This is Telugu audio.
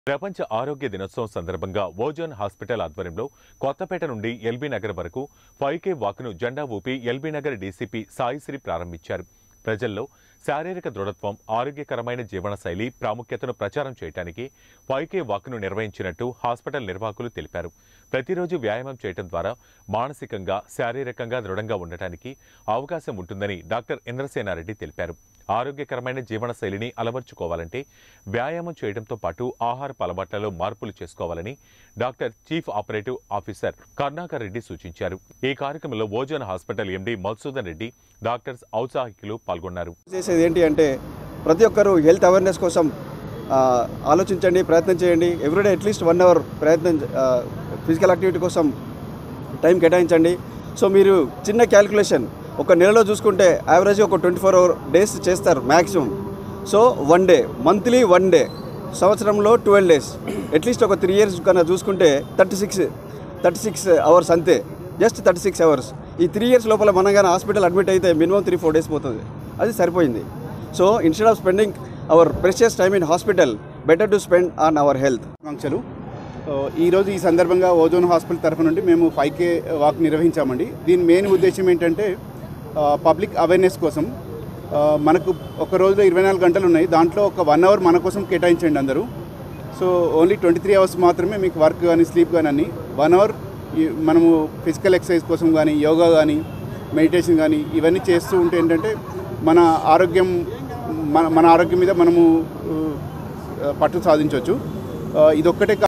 ప్రపంచ ఆరోగ్య దినోత్సవం సందర్భంగా ఓజోన్ హాస్పిటల్ ఆధ్వర్యంలో కొత్తపేట నుండి ఎల్బీ నగర్ వరకు ఫైవ్ కే వాక్ను జెండా ఊపి ఎల్బీ నగర్ డీసీపీ సాయిశ్రీ ప్రారంభించారు ప్రజల్లో శారీరక దృఢత్వం ఆరోగ్యకరమైన జీవనశైలి ప్రాముఖ్యతను ప్రచారం చేయడానికి ఫైవ్ కే వాక్ను నిర్వహించినట్టు హాస్పిటల్ నిర్వాహకులు తెలిపారు ప్రతిరోజు వ్యాయామం చేయడం ద్వారా మానసికంగా శారీరకంగా దృఢంగా ఉండటానికి అవకాశం ఉంటుందని డాక్టర్ ఇంద్రసేనారెడ్డి తెలిపారు ఆరోగ్యకరమైన జీవనశైలిని అలవర్చుకోవాలంటే వ్యాయామం చేయడంతో పాటు ఆహారపు అలవాట్లలో మార్పులు చేసుకోవాలని doctor chief operative officer Karunakar Reddy సూచించారు ఈ కార్యక్రమంలో ozone hospital MD Madhusudan Reddy doctors ఔత్సాహికులు పాల్గొన్నారు చేసేది ఏంటి అంటే ప్రతి ఒక్కరూ హెల్త్ అవేర్నెస్ కోసం ఆ, ఆలోచించండి ప్రయత్నం చేయండి ఎవ్రీడే అట్లీస్ట్ వన్ అవర్ ప్రయత్నం ఫిజికల్ యాక్టివిటీ కోసం టైం కేటాయించండి సో మీరు చిన్న క్యాలిక్యులేషన్ ఒక నెలలో చూసుకుంటే యావరేజ్ ఒక ట్వంటీ ఫోర్ అవర్ డేస్ చేస్తారు maximum so one day monthly one day సంవత్సరంలో ట్వెల్వ్ డేస్ అట్లీస్ట్ ఒక త్రీ ఇయర్స్ కన్నా చూసుకుంటే thirty six thirty six hours అంతే జస్ట్ థర్టీ సిక్స్ అవర్స్ ఈ త్రీ ఇయర్స్ లోపల మనం కానీ హాస్పిటల్ అడ్మిట్ అయితే మినిమం త్రీ ఫోర్ డేస్ పోతుంది అది సరిపోయింది so instead of spending our precious time in hospital better to spend on our health ఆకాంక్షలు ఆ, ఈరోజు ఈ సందర్భంగా ఓజోన్ హాస్పిటల్ తరఫు నుండి మేము ఫైవ్ కే వాక్ నిర్వహించామండి దీని మెయిన్ ఉద్దేశం ఏంటంటే ఆ, పబ్లిక్ అవేర్నెస్ కోసం ఆ, మనకు ఒక రోజులో ఇరవై నాలుగు గంటలు ఉన్నాయి దాంట్లో ఒక వన్ అవర్ మన కోసం కేటాయించండి అందరూ so only twenty three hours మాత్రమే మీకు వర్క్ కానీ స్లీప్ కానీ అన్ని వన్ అవర్ మనము ఫిజికల్ ఎక్సర్సైజ్ కోసం కానీ యోగా కానీ మెడిటేషన్ కానీ ఇవన్నీ చేస్తూ ఉంటే ఏంటంటే మన ఆరోగ్యం మన మన ఆరోగ్యం మీద మనము ఆ, పట్టు సాధించవచ్చు ఇదొక్కటే కా-